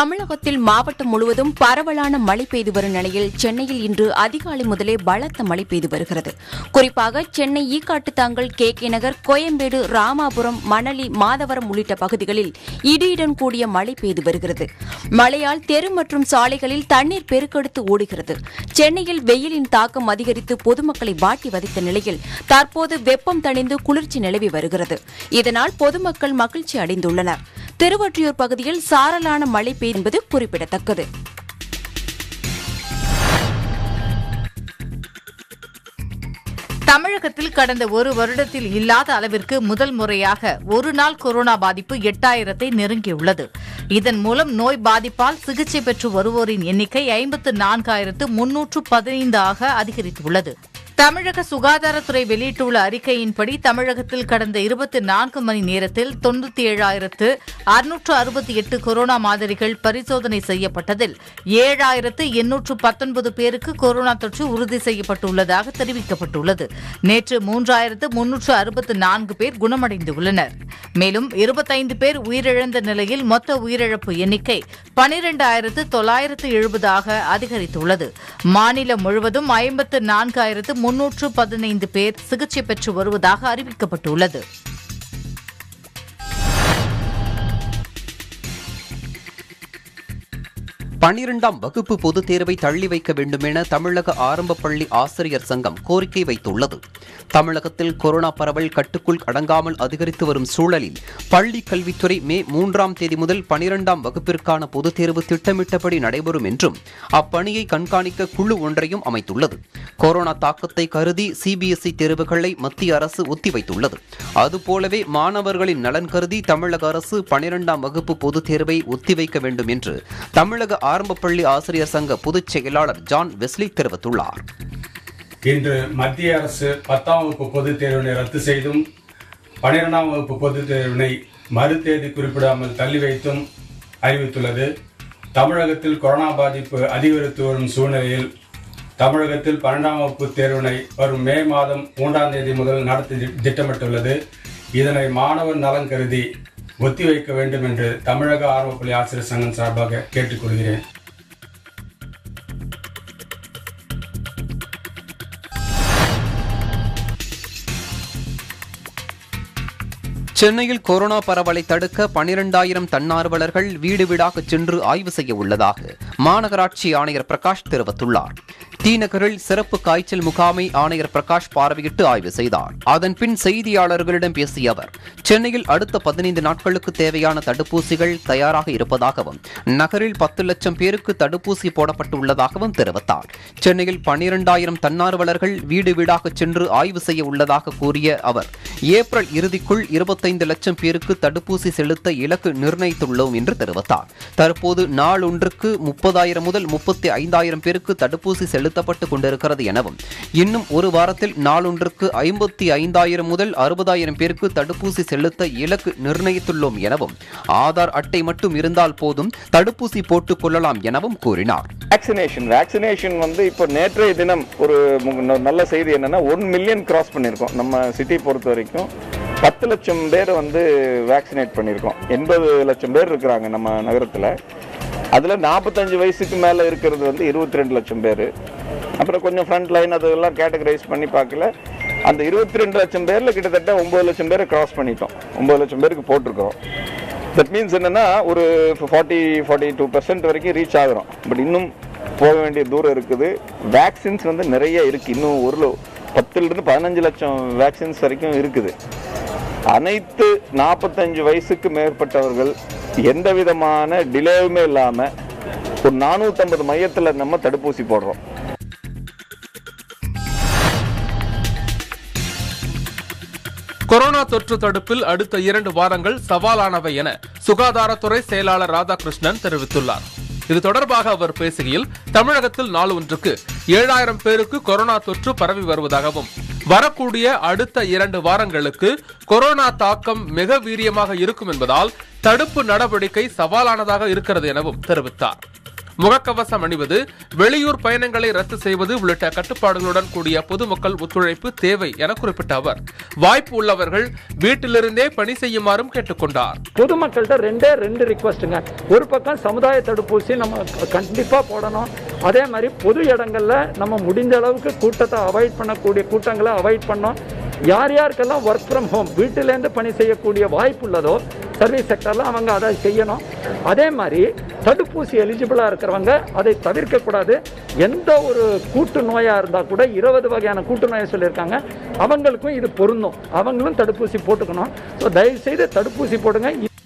தமிழகத்தில் மாவட்டம் முழுவதும் பரவலான மழை பெய்து வரும் நிலையில் சென்னையில் இன்று அதிகாலை முதலே பலத்த மழை பெய்து வருகிறது குறிப்பாக சென்னை ஈக்காட்டுத்தாங்கல் கே கே நகர் கோயம்பேடு ராமாபுரம் மணலி மாதவரம் உள்ளிட்ட பகுதிகளில் இடியுடன் கூடிய மழை பெய்து வருகிறது மழையால் தெரு மற்றும் சாலைகளில் தண்ணீர் பெருக்கெடுத்து ஓடுகிறது சென்னையில் வெயிலின் தாக்கம் அதிகரித்து பொதுமக்களை வாட்டி வதைத்த நிலையில் தற்போது வெப்பம் தணிந்து குளிர்ச்சி நிலவி வருகிறது இதனால் பொதுமக்கள் மகிழ்ச்சி அடைந்துள்ளனர் திருவொற்றியூர் பகுதியில் சாரலான மழை பெய்து என்பது குறிப்பிடத்தக்கது தமிழகத்தில் கடந்த ஒரு வருடத்தில் இல்லாத அளவிற்கு முதல் முறையாக ஒரு நாள் கொரோனா பாதிப்பு எட்டாயிரத்தை நெருங்கியுள்ளது இதன் மூலம் நோய் பாதிப்பால் சிகிச்சை பெற்று வருவோரின் எண்ணிக்கை ஐம்பத்து நான்காயிரத்து முன்னூற்று பதினைந்து ஆக அதிகரித்துள்ளது தமிழக சுகாதாரத்துறை வெளியிட்டுள்ள அறிக்கையின்படி தமிழகத்தில் கடந்த இருபத்தி நான்கு மணி நேரத்தில் தொண்ணூத்தி ஏழாயிரத்து அறுநூற்று அறுபத்தி எட்டு கொரோனா மாதிரிகள் பரிசோதனை செய்யப்பட்டதில் ஏழாயிரத்து எண்ணூற்று பத்தொன்பது பேருக்கு கொரோனா தொற்று உறுதி செய்யப்பட்டுள்ளதாக தெரிவிக்கப்பட்டுள்ளது நேற்று மூன்றாயிரத்து முன்னூற்று அறுபத்து நான்கு பேர் குணமடைந்துள்ளனர் மேலும் இருபத்தைந்து பேர் உயிரிழந்த நிலையில் மொத்த உயிரிழப்பு எண்ணிக்கை பனிரெண்டாயிரத்து தொள்ளாயிரத்து எழுபதாக அதிகரித்துள்ளது மாநிலம் முழுவதும் ஐம்பத்து நான்காயிரத்து முன்னூற்று பதினைந்து பேர் சிகிச்சை பெற்று வருவதாக அறிவிக்கப்பட்டுள்ளது பனிரெண்டாம் வகுப்பு பொதுத் தேர்வை தள்ளி வைக்க வேண்டுமென தமிழக ஆரம்ப பள்ளி ஆசிரியர் சங்கம் கோரிக்கை வைத்துள்ளது தமிழகத்தில் கொரோனா பரவல் கட்டுக்குள் அடங்காமல் அதிகரித்து வரும் சூழலில் பள்ளி கல்வித்துறை மே மூன்றாம் தேதி முதல் பனிரெண்டாம் வகுப்பிற்கான பொதுத் தேர்வு திட்டமிட்டபடி நடைபெறும் என்றும் அப்பணியை கண்காணிக்க குழு ஒன்றையும் அமைத்துள்ளது கொரோனா தாக்கத்தை கருதி சிபிஎஸ்இ தேர்வுகளை மத்திய அரசு ஒத்திவைத்துள்ளது அதுபோலவே மாணவர்களின் நலன் கருதி தமிழக அரசு பனிரெண்டாம் வகுப்பு பொதுத் தேர்வை ஒத்திவைக்க வேண்டும் என்று தமிழக ஆரம்ப பள்ளி ஆசிரியர் சங்க பொதுச் செயலாளர் ஜான் வெஸ்லி தெரிவித்துள்ளார் இன்று மத்திய அரசு பத்தாம் வகுப்பு பொதுத் தேர்வினை ரத்து செய்தும் பனிரெண்டாம் வகுப்பு பொதுத் தேர்வினை மறு தேதி குறிப்பிடாமல் தள்ளி வைத்தும் அறிவித்துள்ளது தமிழகத்தில் கொரோனா பாதிப்பு அதிகரித்து வரும் சூழ்நிலையில் தமிழகத்தில் பன்னெண்டாம் வகுப்பு தேர்வினை வரும் மே மாதம் மூன்றாம் தேதி முதல் நடத்தி தி- திட்டமிட்டுள்ளது இதனை மாணவர் நலன் கருதி ஒத்திவைக்க வேண்டும் என்று தமிழக ஆர்வப்பள்ளி ஆசிரியர் சங்கம் சார்பாக கேட்டுக்கொள்கிறேன் சென்னையில் கொரோனா பரவலை தடுக்க பனிரெண்டாயிரம் தன்னார்வலர்கள் வீடு வீடாக சென்று ஆய்வு செய்ய உள்ளதாக மாநகராட்சி ஆணையர் பிரகாஷ் தெரிவித்துள்ளார் டி நகரில் சிறப்பு காய்ச்சல் முகாமை ஆணையர் பிரகாஷ் பார்வையிட்டு ஆய்வு செய்தார் அதன் பின் செய்தியாளர்களிடம் பேசிய அவர் சென்னையில் அடுத்த பதினைந்து நாட்களுக்கு தேவையான தடுப்பூசிகள் தயாராக இருப்பதாகவும் நகரில் பத்து லட்சம் பேருக்கு தடுப்பூசி போடப்பட்டுள்ளதாகவும் தெரிவித்தார் சென்னையில் பனிரெண்டாயிரம் தன்னார்வலர்கள் வீடு வீடாக சென்று ஆய்வு செய்ய உள்ளதாக கூறிய அவர் ஏப்ரல் இறுதிக்குள் இருபத்தைந்து லட்சம் பேருக்கு தடுப்பூசி செலுத்த இலக்கு நிர்ணயித்துள்ளோம் என்று தெரிவித்தார் தற்போது நாளொன்றுக்கு முப்பதாயிரம் முதல் முப்பத்தி ஐந்தாயிரம் பேருக்கு தடுப்பூசி செலுத்தப்பட்டு கொண்டிருக்கிறது எனவும் இன்னும் ஒரு வாரத்தில் நாளொன்றுக்கு ஐம்பத்தி ஐந்தாயிரம் முதல் அறுபதாயிரம் பேருக்கு தடுப்பூசி செலுத்த இலக்கு நிர்ணயித்துள்ளோம் எனவும் ஆதார் அட்டை மட்டும் இருந்தால் போதும் தடுப்பூசி போட்டுக் கொள்ளலாம் எனவும் கூறினார் வேக்சினேஷன் வேக்சினேஷன் வந்து இப்போ நேற்றைய தினம் ஒரு மு- ந- நல்ல செய்தி என்னன்னா ஒன் மில்லியன் கிராஸ் பண்ணியிருக்கோம் நம்ம சிட்டி பொறுத்த வரைக்கும் பத்து லட்சம் பேர் வந்து வேக்சினேட் பண்ணியிருக்கோம் எண்பது லட்சம் பேர் இருக்கிறாங்க நம்ம நகரத்தில் அதில் நாற்பத்தஞ்சு வயசுக்கு மேலே இருக்கிறது வந்து இருபத்தி ரெண்டு லட்சம் பேர் அப்புறம் கொஞ்சம் ஃப்ரண்ட் லைன் அதெல்லாம் கேட்டகரைஸ் பண்ணி பார்க்கல அந்த இருபத்தி ரெண்டு லட்சம் பேரில் கிட்டத்தட்ட ஒம்பது லட்சம் பேரை கிராஸ் பண்ணிட்டோம் ஒம்பது லட்சம் பேருக்கு போட்டிருக்கிறோம் தட் மீன்ஸ் என்னன்னா ஒரு ஃபார்ட்டி ஃபார்ட்டி டூ பர்சன்ட் வரைக்கும் ரீச் ஆகுறோம் பட் இன்னும் போக வேண்டிய தூரம் இருக்குது வேக்சின்ஸ் வந்து நிறைய இருக்கு இன்னும் ஒரு லோ- பத்துலேருந்து பதினஞ்சு லட்சம் வேக்சின்ஸ் வரைக்கும் இருக்குது அனைத்து நாற்பத்தஞ்சு வயசுக்கு மேற்பட்டவர்கள் எந்த விதமான டிலேவுமே இல்லாமல் ஒரு நானூற்றம்பது மையத்தில் நம்ம தடுப்பூசி போடுறோம் கொரோனா தொற்று தடுப்பில் அடுத்த இரண்டு வாரங்கள் சவாலானவை என சுகாதாரத்துறை செயலாளர் ராதாகிருஷ்ணன் தெரிவித்துள்ளார் இது தொடர்பாக அவர் பேசுகையில் தமிழகத்தில் நாள் ஒன்றுக்கு ஏழாயிரம் பேருக்கு கொரோனா தொற்று பரவி வருவதாகவும் வரக்கூடிய அடுத்த இரண்டு வாரங்களுக்கு கொரோனா தாக்கம் மிக வீரியமாக இருக்கும் என்பதால் தடுப்பு நடவடிக்கை சவாலானதாக இருக்கிறது எனவும் தெரிவித்தார் முகக்கவசம் அணிவது வெளியூர் பயணங்களை ரத்து செய்வது உள்ளிட்ட கட்டுப்பாடுகளுடன் கூடிய பொதுமக்கள் ஒத்துழைப்பு தேவை என குறிப்பிட்ட அவர் வாய்ப்பு உள்ளவர்கள் வீட்டிலிருந்தே பணி செய்யுமாறும் கேட்டுக்கொண்டார் பொதுமக்கள்கிட்ட ரெண்டே ரெண்டு ரிக்வஸ்ட்டுங்க ஒரு பக்கம் சமுதாய தடுப்பூசி நம்ம கண்டிப்பாக போடணும் அதே மாதிரி பொது இடங்கள்ல நம்ம முடிந்த அளவுக்கு கூட்டத்தை அவாய்ட் பண்ணக்கூடிய கூட்டங்களை அவாய்ட் பண்ணோம் யார் யாருக்கெல்லாம் ஒர்க் ஃப்ரம் ஹோம் வீட்டிலேருந்து பணி செய்யக்கூடிய வாய்ப்பு உள்ளதோ சர்வீஸ் செக்டரில் அவங்க அதை செய்யணும் அதே மாதிரி தடுப்பூசி எலிஜிபிளாக இருக்கிறவங்க அதை தவிர்க்கக்கூடாது எந்த ஒரு கூட்டு நோயாக இருந்தால் கூட இருபது வகையான கூட்டு நோயை சொல்லியிருக்காங்க அவங்களுக்கும் இது பொருந்தும் அவங்களும் தடுப்பூசி போட்டுக்கணும் ஸோ தயவுசெய்து தடுப்பூசி போடுங்க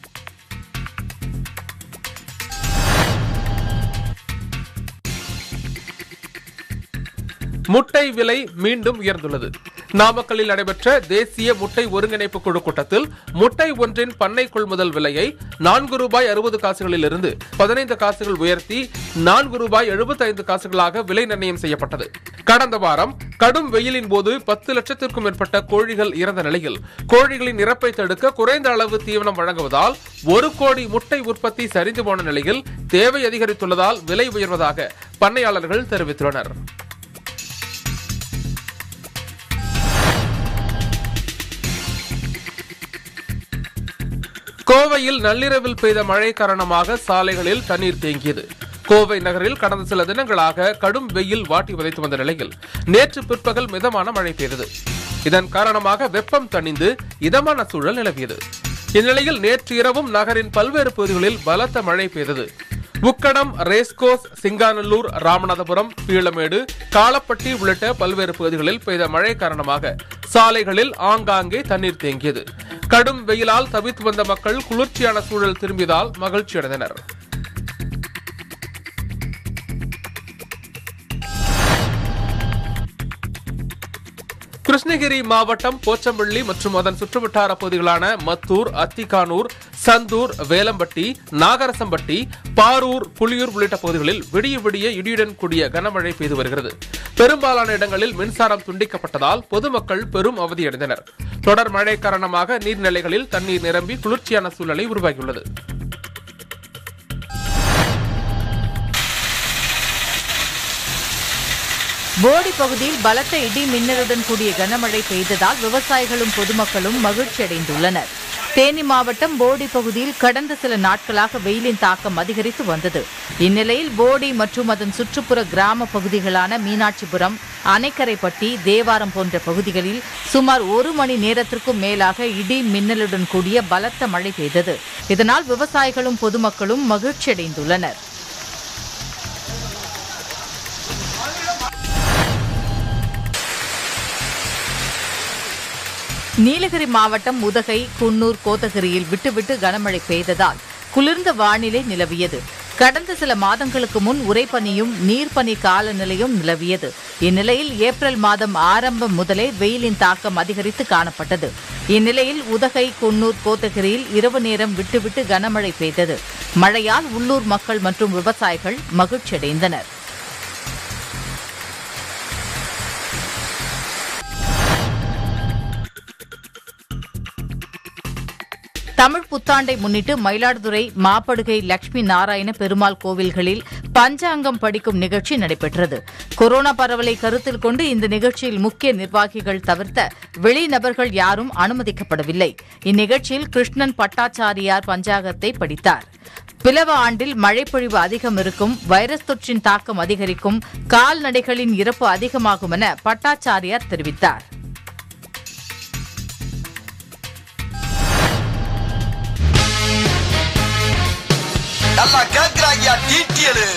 முட்டை விலை மீண்டும் உயர்ந்துள்ளது நாமக்கல்லில் நடைபெற்ற தேசிய முட்டை ஒருங்கிணைப்பு குழு கூட்டத்தில் முட்டை ஒன்றின் பண்ணை கொள்முதல் விலையை நான்கு ரூபாய் அறுபது காசுகளில் இருந்து பதினைந்து காசுகள் உயர்த்தி நான்கு ரூபாய் எழுபத்தைந்து காசுகளாக விலை நிர்ணயம் செய்யப்பட்டது கடந்த வாரம் கடும் வெயிலின் போது பத்து லட்சத்திற்கும் மேற்பட்ட கோழிகள் இறந்த நிலையில் கோழிகளின் இறப்பை தடுக்க குறைந்த அளவு தீவனம் வழங்குவதால் ஒரு கோடி முட்டை உற்பத்தி சரிந்து போன நிலையில் தேவை அதிகரித்துள்ளதால் விலை உயர்வதாக பண்ணையாளர்கள் தெரிவித்துள்ளனர் கோவையில் நள்ளிரவில் பெய்த மழை காரணமாக சாலைகளில் தண்ணீர் தேங்கியது கோவை நகரில் கடந்த சில தினங்களாக கடும் வெயில் வாட்டி வதைத்து வந்த நிலையில் நேற்று பிற்பகல் மிதமான மழை பெய்தது இதன் காரணமாக வெப்பம் தணிந்து இதமான சூழல் நிலவியது இந்நிலையில் நேற்று இரவும் நகரின் பல்வேறு பகுதிகளில் பலத்த மழை பெய்தது உக்கடம் ரேஸ்கோஸ் சிங்காநல்லூர் ராமநாதபுரம் பீளமேடு காலப்பட்டி உள்ளிட்ட பல்வேறு பகுதிகளில் பெய்த மழை காரணமாக சாலைகளில் ஆங்காங்கே தண்ணீர் தேங்கியது கடும் வெயிலால் தவித்து வந்த மக்கள் குளிர்ச்சியான சூழல் திரும்பியதால் மகிழ்ச்சியடைந்தனர் கிருஷ்ணகிரி மாவட்டம் போச்சம்பள்ளி மற்றும் அதன் சுற்றுவட்டார பகுதிகளான மத்தூர் அத்திகானூர் சந்தூர் வேலம்பட்டி நாகரசம்பட்டி பாரூர் புலியூர் உள்ளிட்ட பகுதிகளில் விடிய விடிய இடியுடன் கூடிய கனமழை பெய்து வருகிறது பெரும்பாலான இடங்களில் மின்சாரம் துண்டிக்கப்பட்டதால் பொதுமக்கள் பெரும் அவதியடைந்தனர் தொடர் மழை காரணமாக நீர்நிலைகளில் தண்ணீர் நிரம்பி குளிர்ச்சியான சூழ்நிலை உருவாகியுள்ளது போடி பகுதியில் பலத்த இடி மின்னலுடன் கூடிய கனமழை பெய்ததால் விவசாயிகளும் பொதுமக்களும் மகிழ்ச்சி அடைந்துள்ளனர் தேனி மாவட்டம் போடி பகுதியில் கடந்த சில நாட்களாக வெயிலின் தாக்கம் அதிகரித்து வந்தது இந்நிலையில் போடி மற்றும் அதன் சுற்றுப்புற கிராம பகுதிகளான மீனாட்சிபுரம் அணைக்கரைப்பட்டி தேவாரம் போன்ற பகுதிகளில் சுமார் ஒரு மணி நேரத்திற்கும் மேலாக இடி மின்னலுடன் கூடிய பலத்த மழை பெய்தது இதனால் விவசாயிகளும் பொதுமக்களும் மகிழ்ச்சியடைந்துள்ளனர் நீலகிரி மாவட்டம் உதகை குன்னூர் கோத்தகிரியில் விட்டுவிட்டு கனமழை பெய்ததால் குளிர்ந்த வானிலை நிலவியது கடந்த சில மாதங்களுக்கு முன் உறைபனியும் நீர்ப்பனி காலநிலையும் நிலவியது இந்நிலையில் ஏப்ரல் மாதம் ஆரம்பம் முதலே வெயிலின் தாக்கம் அதிகரித்து காணப்பட்டது இந்நிலையில் உதகை குன்னூர் கோத்தகிரியில் இரவு நேரம் விட்டுவிட்டு கனமழை பெய்தது மழையால் உள்ளூர் மக்கள் மற்றும் விவசாயிகள் மகிழ்ச்சியடைந்தனர் தமிழ் புத்தாண்டை முன்னிட்டு மயிலாடுதுறை மாப்படுகை லட்சுமி நாராயண பெருமாள் கோவில்களில் பஞ்சாங்கம் படிக்கும் நிகழ்ச்சி நடைபெற்றது கொரோனா பரவலை கருத்தில் கொண்டு இந்த நிகழ்ச்சியில் முக்கிய நிர்வாகிகள் தவிர்த்த வெளிநபர்கள் யாரும் அனுமதிக்கப்படவில்லை இந்நிகழ்ச்சியில் கிருஷ்ணன் பட்டாச்சாரியார் பஞ்சாங்கத்தை படித்தார் பிளவ ஆண்டில் மழைப்பொழிவு அதிகம் இருக்கும் வைரஸ் தொற்றின் தாக்கம் அதிகரிக்கும் கால்நடைகளின் இறப்பு அதிகமாகும் என பட்டாச்சாரியார் தெரிவித்தார் நல்லா கேக்குறாங்கயா டீட்டியலு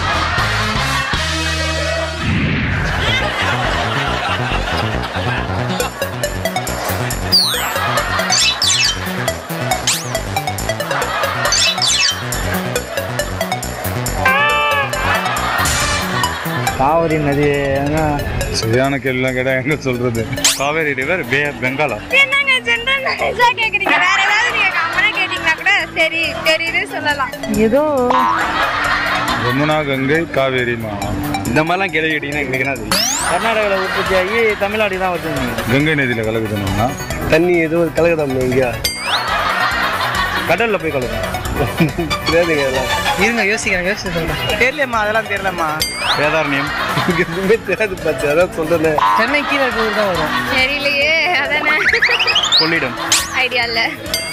காவிரி நதி சரியான கேள்விலாம் கேட்டா எங்க சொல்றது காவேரி ரிவர் பே பெங்காலா என்னங்க ஜென்ரல் நாலேஜா கேக்குறீங்க வேற ஏதாவது நீங்க காமனா கேட்டீங்கன்னா கூட சரி தெரியுது சொல்லலாம் ஏதோ யமுனா கங்கை காவேரி மா இந்த மாதிரிலாம் கேள்வி கேட்டீங்கன்னா எங்களுக்கு என்ன தெரியும் கர்நாடகாவில் உற்பத்தி ஆகி தமிழ்நாடு தான் வருது கங்கை நதியில கலக்குதுன்னா தண்ணி எதுவும் கலக்குதாம் எங்கேயா கடல்ல போய் கலக்கும் தெரியாதுங்க இதெல்லாம் இருங்க யோசிக்கிறேன் யோசிச்சு சொல்றேன் தெரியலம்மா அதெல்லாம் தெரியலம்மா வேதாரண்யம் எனக்கு எதுவுமே தெரியாது பார்த்து அதான் சொல்றேன் சென்னை கீழே இருக்கிறது தான் வரும் தெரியலையே அதானே கொள்ளிடம் ஐடியா இல்ல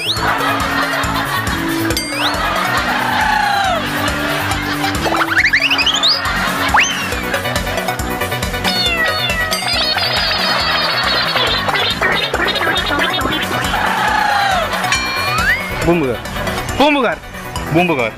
பூம்புகார் பூம்புகார் பூம்புகார்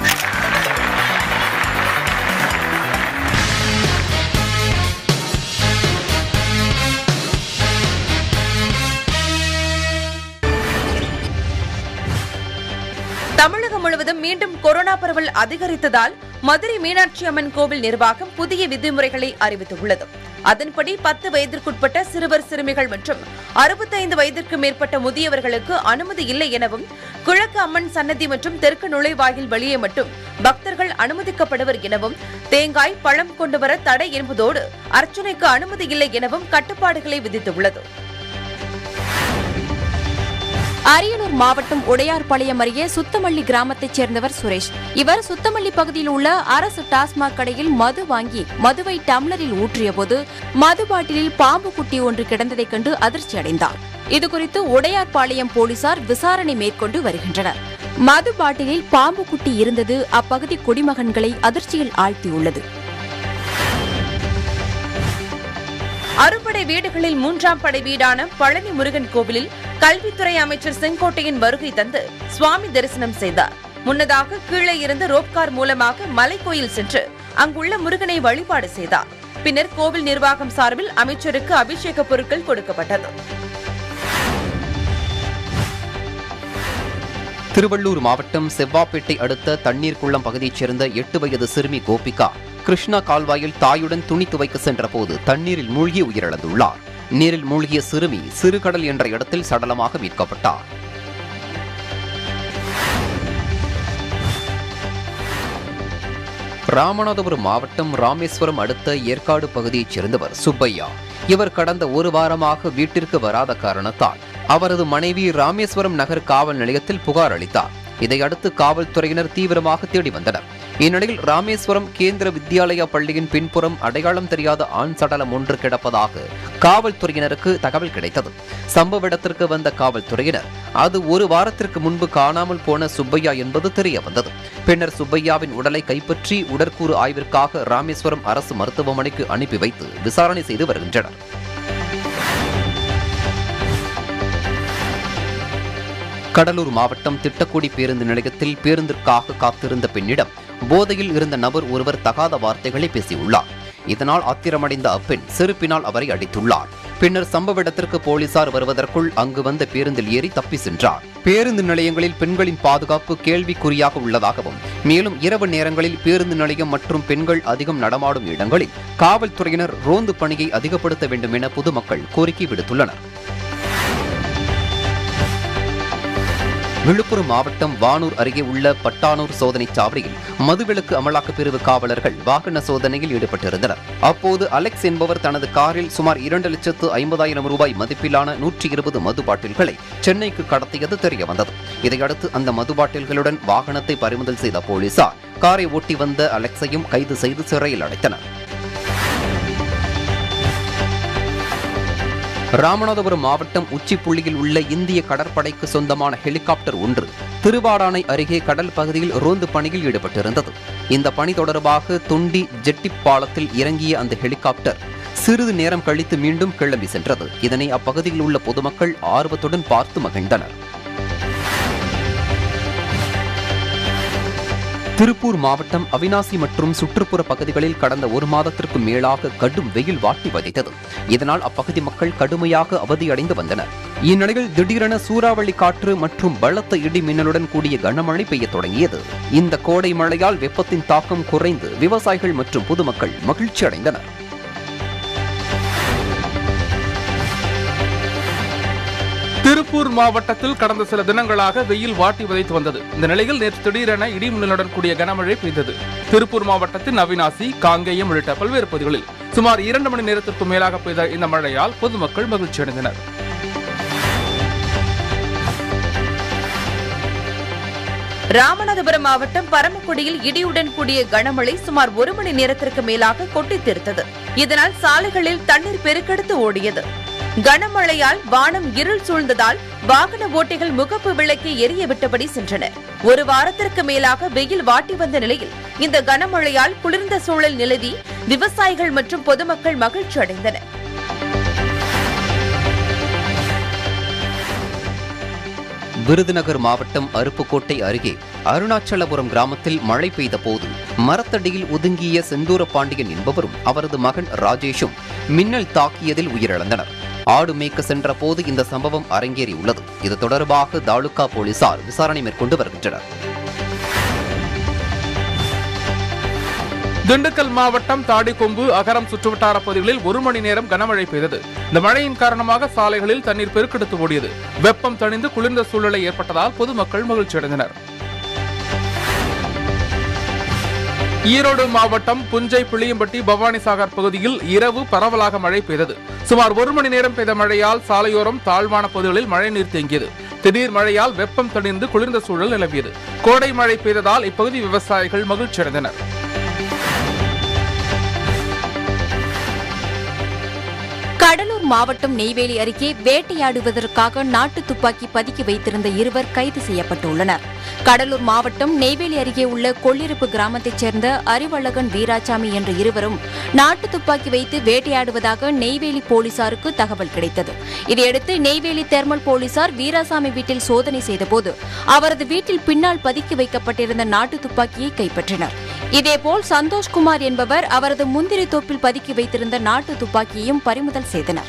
தமிழகம் முழுவதும் மீண்டும் கொரோனா பரவல் அதிகரித்ததால் மதுரை மீனாட்சி அம்மன் கோவில் நிர்வாகம் புதிய விதிமுறைகளை அறிவித்துள்ளது அதன்படி பத்து வயதிற்குட்பட்ட சிறுவர் சிறுமிகள் மற்றும் அறுபத்தைந்து வயதிற்கு மேற்பட்ட முதியவர்களுக்கு அனுமதி இல்லை எனவும் கிழக்கு அம்மன் சன்னதி மற்றும் தெற்கு நுழைவாயில் வெளியே மட்டும் பக்தர்கள் அனுமதிக்கப்படுவர் எனவும் தேங்காய் பழம் கொண்டு வர தடை என்பதோடு அர்ச்சனைக்கு அனுமதி இல்லை எனவும் கட்டுப்பாடுகளை விதித்துள்ளது அரியலூர் மாவட்டம் உடையார்பாளையம் அருகே சுத்தமல்லி கிராமத்தைச் சேர்ந்தவர் சுரேஷ் இவர் சுத்தமல்லி பகுதியில் உள்ள அரசு டாஸ்மாக் கடையில் மது வாங்கி மதுவை டம்ளரில் ஊற்றியபோது மது பாட்டிலில் பாம்பு குட்டி ஒன்று கிடந்ததைக் கண்டு அதிர்ச்சி அடைந்தார் இதுகுறித்து உடையார்பாளையம் போலீசார் விசாரணை மேற்கொண்டு வருகின்றனர் மது பாட்டிலில் பாம்பு குட்டி இருந்தது அப்பகுதி குடிமகன்களை அதிர்ச்சியில் ஆழ்த்தியுள்ளது அறுபடை வீடுகளில் மூன்றாம் படை வீடான பழனி முருகன் கோவிலில் கல்வித்துறை அமைச்சர் செங்கோட்டையன் வருகை தந்து சுவாமி தரிசனம் செய்தார் முன்னதாக கீழே இருந்து ரோப்கார் மூலமாக மலைக்கோயில் சென்று அங்குள்ள முருகனை வழிபாடு செய்தார் பின்னர் கோவில் நிர்வாகம் சார்பில் அமைச்சருக்கு அபிஷேக பொருட்கள் கொடுக்கப்பட்டது திருவள்ளூர் மாவட்டம் செவ்வாப்பேட்டை அடுத்த தண்ணீர் குளம் பகுதியைச் சேர்ந்த எட்டு வயது சிறுமி கோபிகா கிருஷ்ணா கால்வாயில் தாயுடன் துணி துவைக்க சென்றபோது தண்ணீரில் மூழ்கி உயிரிழந்துள்ளார் நீரில் மூழ்கிய சிறுமி சிறுகடல் என்ற இடத்தில் சடலமாக மீட்கப்பட்டார் ராமநாதபுரம் மாவட்டம் ராமேஸ்வரம் அடுத்த ஏற்காடு பகுதியைச் சேர்ந்தவர் சுப்பையா இவர் கடந்த ஒரு வாரமாக வீட்டிற்கு வராத காரணத்தால் அவரது மனைவி ராமேஸ்வரம் நகர் காவல் நிலையத்தில் புகார் அளித்தார் இதையடுத்து காவல்துறையினர் தீவிரமாக தேடி வந்தனர் இந்நிலையில் ராமேஸ்வரம் கேந்திர வித்யாலயா பள்ளியின் பின்புறம் அடையாளம் தெரியாத ஆண் சடலம் ஒன்று கிடப்பதாக காவல்துறையினருக்கு தகவல் கிடைத்தது சம்பவ இடத்திற்கு வந்த காவல்துறையினர் அது ஒரு வாரத்திற்கு முன்பு காணாமல் போன சுப்பையா என்பது தெரிய வந்தது பின்னர் சுப்பையாவின் உடலை கைப்பற்றி உடற்கூறு ஆய்விற்காக ராமேஸ்வரம் அரசு மருத்துவமனைக்கு அனுப்பி வைத்து விசாரணை செய்து வருகின்றனர் கடலூர் மாவட்டம் திட்டக்குடி பேருந்து நிலையத்தில் பேருந்திற்காக காத்திருந்த பெண்ணிடம் போதையில் இருந்த நபர் ஒருவர் தகாத வார்த்தைகளை பேசியுள்ளார் இதனால் ஆத்திரமடைந்த அப்பெண் செருப்பினால் அவரை அடித்துள்ளார் பின்னர் சம்பவ இடத்திற்கு போலீசார் வருவதற்குள் அங்கு வந்த பேருந்தில் ஏறி தப்பி சென்றார் பேருந்து நிலையங்களில் பெண்களின் பாதுகாப்பு கேள்விக்குறியாக உள்ளதாகவும் மேலும் இரவு நேரங்களில் பேருந்து நிலையம் மற்றும் பெண்கள் அதிகம் நடமாடும் இடங்களில் காவல்துறையினர் ரோந்து பணியை அதிகப்படுத்த வேண்டும் என பொதுமக்கள் கோரிக்கை விடுத்துள்ளனர் விழுப்புரம் மாவட்டம் வானூர் அருகே உள்ள பட்டானூர் சோதனைச் சாவடியில் மதுவிலக்கு அமலாக்கப் பிரிவு காவலர்கள் வாகன சோதனையில் ஈடுபட்டிருந்தனர் அப்போது அலெக்ஸ் என்பவர் தனது காரில் சுமார் இரண்டு லட்சத்து ஐம்பதாயிரம் ரூபாய் மதிப்பிலான நூற்றி இருபது மது பாட்டில்களை சென்னைக்கு கடத்தியது தெரியவந்தது இதையடுத்து அந்த மது பாட்டில்களுடன் வாகனத்தை பறிமுதல் செய்த போலீசார் காரை ஓட்டி வந்த அலெக்ஸையும் கைது செய்து சிறையில் அடைத்தனர் ராமநாதபுரம் மாவட்டம் உச்சிப்புள்ளியில் உள்ள இந்திய கடற்படைக்கு சொந்தமான ஹெலிகாப்டர் ஒன்று திருவாடானை அருகே கடல் பகுதியில் ரோந்து பணியில் ஈடுபட்டிருந்தது இந்த பணி தொடர்பாக தொண்டி ஜெட்டி பாலத்தில் இறங்கிய அந்த ஹெலிகாப்டர் சிறிது நேரம் கழித்து மீண்டும் கிளம்பி சென்றது இதனை அப்பகுதியில் உள்ள பொதுமக்கள் ஆர்வத்துடன் பார்த்து மகிழ்ந்தனர் திருப்பூர் மாவட்டம் அவினாசி மற்றும் சுற்றுப்புற பகுதிகளில் கடந்த ஒரு மாதத்திற்கு மேலாக கடும் வெயில் வாட்டி வதைத்தது இதனால் அப்பகுதி மக்கள் கடுமையாக அவதியடைந்து வந்தனர் இந்நிலையில் திடீரென சூறாவளி காற்று மற்றும் பலத்த இடி மின்னலுடன் கூடிய கனமழை பெய்யத் தொடங்கியது இந்த கோடை மழையால் வெப்பத்தின் தாக்கம் குறைந்து விவசாயிகள் மற்றும் பொதுமக்கள் மகிழ்ச்சி அடைந்தனர் திருப்பூர் மாவட்டத்தில் கடந்த சில தினங்களாக வெயில் வாட்டி வதைத்து வந்தது இந்த நிலையில் நேற்று திடீரென இடிமின்னலுடன் கூடிய கனமழை பெய்தது திருப்பூர் மாவட்டத்தின் அவினாசி காங்கேயம் உள்ளிட்ட பல்வேறு பகுதிகளில் சுமார் இரண்டு மணி நேரத்திற்கு மேலாக பெய்த இந்த மழையால் பொதுமக்கள் மகிழ்ச்சி அடைந்தனர் ராமநாதபுரம் மாவட்டம் பரமக்குடியில் இடியுடன் கூடிய கனமழை சுமார் ஒரு மணி நேரத்திற்கு மேலாக கொட்டித் தீர்த்தது இதனால் சாலைகளில் தண்ணீர் பெருக்கெடுத்து ஓடியது கனமழையால் வானம் இருள் சூழ்ந்ததால் வாகன ஓட்டிகள் முகப்பு விளக்கை எரிய விட்டபடி சென்றனர் ஒரு வாரத்திற்கு மேலாக வெயில் வாட்டி வந்த நிலையில் இந்த கனமழையால் குளிர்ந்த சூழல் நிலவி விவசாயிகள் மற்றும் பொதுமக்கள் மகிழ்ச்சி அடைந்தனர் விருதுநகர் மாவட்டம் அருப்புக்கோட்டை அருகே அருணாச்சலபுரம் கிராமத்தில் மழை பெய்த போது மரத்தடியில் ஒதுங்கிய செந்தூர பாண்டியன் என்பவரும் அவரது மகன் ராஜேஷும் மின்னல் தாக்கியதில் உயிரிழந்தனர் ஆடு மேய்க்க சென்ற போது இந்த சம்பவம் அரங்கேறியுள்ளது இது தொடர்பாக தாலுகா போலீசார் விசாரணை மேற்கொண்டு வருகின்றனர் திண்டுக்கல் மாவட்டம் தாடிக்கொம்பு அகரம் சுற்றுவட்டார பகுதிகளில் ஒரு மணி நேரம் கனமழை பெய்தது இந்த மழையின் காரணமாக சாலைகளில் தண்ணீர் பெருக்கெடுத்து ஓடியது வெப்பம் தணிந்து குளிர்ந்த சூழ்நிலை ஏற்பட்டதால் பொதுமக்கள் மகிழ்ச்சி அடைந்தனர் ஈரோடு மாவட்டம் புஞ்சை புளியம்பட்டி பவானிசாகர் பகுதியில் இரவு பரவலாக மழை பெய்தது சுமார் ஒரு மணி நேரம் பெய்த மழையால் சாலையோரம் தாழ்வான பகுதிகளில் மழைநீர் தேங்கியது திடீர் மழையால் வெப்பம் தணிந்து குளிர்ந்த சூழல் நிலவியது கோடை மழை பெய்ததால் இப்பகுதி விவசாயிகள் மகிழ்ச்சி அடைந்தனர் கடலூர் மாவட்டம் நெய்வேலி அருகே வேட்டையாடுவதற்காக நாட்டு துப்பாக்கி பதுக்கி வைத்திருந்த இருவர் கைது செய்யப்பட்டுள்ளனர் கடலூர் மாவட்டம் நெய்வேலி அருகே உள்ள கொள்ளிருப்பு கிராமத்தைச் சேர்ந்த அறிவழகன் வீராசாமி என்ற இருவரும் நாட்டு துப்பாக்கி வைத்து வேட்டையாடுவதாக நெய்வேலி போலீசாருக்கு தகவல் கிடைத்தது இதையடுத்து நெய்வேலி தெர்மல் போலீசார் வீராசாமி வீட்டில் சோதனை செய்தபோது அவரது வீட்டில் பின்னால் பதுக்கி வைக்கப்பட்டிருந்த நாட்டு துப்பாக்கியை கைப்பற்றினர் இதேபோல் சந்தோஷ்குமார் என்பவர் அவரது முந்திரி தோப்பில் பதுக்கி வைத்திருந்த நாட்டு துப்பாக்கியையும் பறிமுதல் செய்தனர்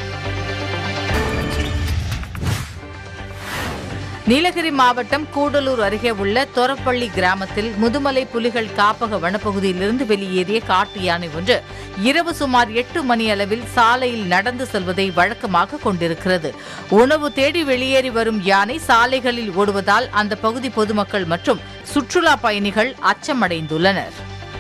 நீலகிரி மாவட்டம் கூடலூர் அருகே உள்ள தொரப்பள்ளி கிராமத்தில் முதுமலை புலிகள் காப்பக வனப்பகுதியிலிருந்து வெளியேறிய காட்டு யானை ஒன்று இரவு சுமார் எட்டு மணி அளவில் சாலையில் நடந்து செல்வதை வழக்கமாக கொண்டிருக்கிறது உணவு தேடி வெளியேறி வரும் யானை சாலைகளில் ஓடுவதால் அந்த பகுதி பொதுமக்கள் மற்றும் சுற்றுலா பயணிகள் அச்சமடைந்துள்ளனர்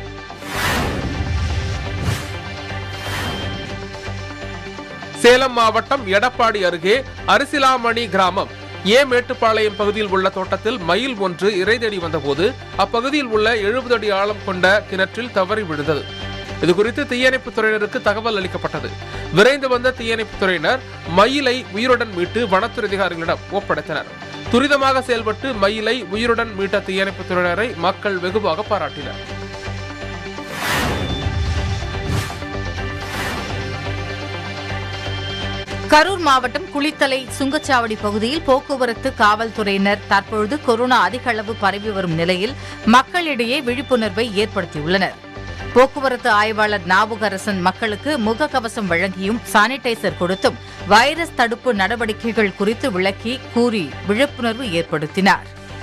சேலம் மாவட்டம் எடப்பாடி அருகே அரிசிலாமணி கிராமம் ஏ மேட்டுப்பாளையம் பகுதியில் உள்ள தோட்டத்தில் மயில் ஒன்று இறை தேடி வந்தபோது அப்பகுதியில் உள்ள எழுபது அடி ஆழம் கொண்ட கிணற்றில் தவறி விழுந்தது இதுகுறித்து தீயணைப்புத் துறையினருக்கு தகவல் அளிக்கப்பட்டது விரைந்து வந்த தீயணைப்புத் துறையினர் மயிலை உயிருடன் மீட்டு வனத்துறை அதிகாரிகளிடம் ஒப்படைத்தனர் துரிதமாக செயல்பட்டு மயிலை உயிருடன் மீட்ட தீயணைப்புத் துறையினரை மக்கள் வெகுவாக பாராட்டினர் கரூர் மாவட்டம் குளித்தலை சுங்கச்சாவடி பகுதியில் போக்குவரத்து காவல்துறையினர் தற்பொழுது கொரோனா அதிக அளவு பரவி வரும் நிலையில் மக்களிடையே விழிப்புணர்வை ஏற்படுத்தியுள்ளனர் போக்குவரத்து ஆய்வாளர் நாவுகரசன் மக்களுக்கு முகக்கவசம் வழங்கியும் சானிடைசர் கொடுத்தும் வைரஸ் தடுப்பு நடவடிக்கைகள் குறித்து விளக்கி கூறி விழிப்புணர்வு ஏற்படுத்தினார்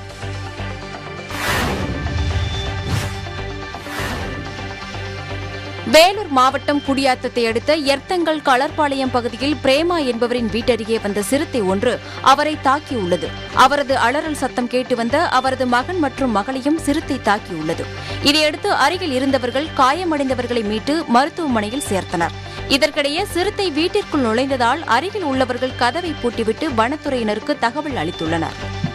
வேலூர் மாவட்டம் குடியாத்தத்தை அடுத்த எர்த்தங்கல் களர்பாளையம் பகுதியில் பிரேமா என்பவரின் வீட்டருகே வந்த சிறுத்தை ஒன்று அவரை தாக்கியுள்ளது அவரது அலறல் சத்தம் கேட்டு வந்த அவரது மகன் மற்றும் மகளையும் சிறுத்தை தாக்கியுள்ளது இதையடுத்து அருகில் இருந்தவர்கள் காயமடைந்தவர்களை மீட்டு மருத்துவமனையில் சேர்த்தனர் இதற்கிடையே சிறுத்தை வீட்டிற்குள் நுழைந்ததால் அருகில் உள்ளவர்கள் கதவை பூட்டிவிட்டு வனத்துறையினருக்கு தகவல் அளித்துள்ளனர்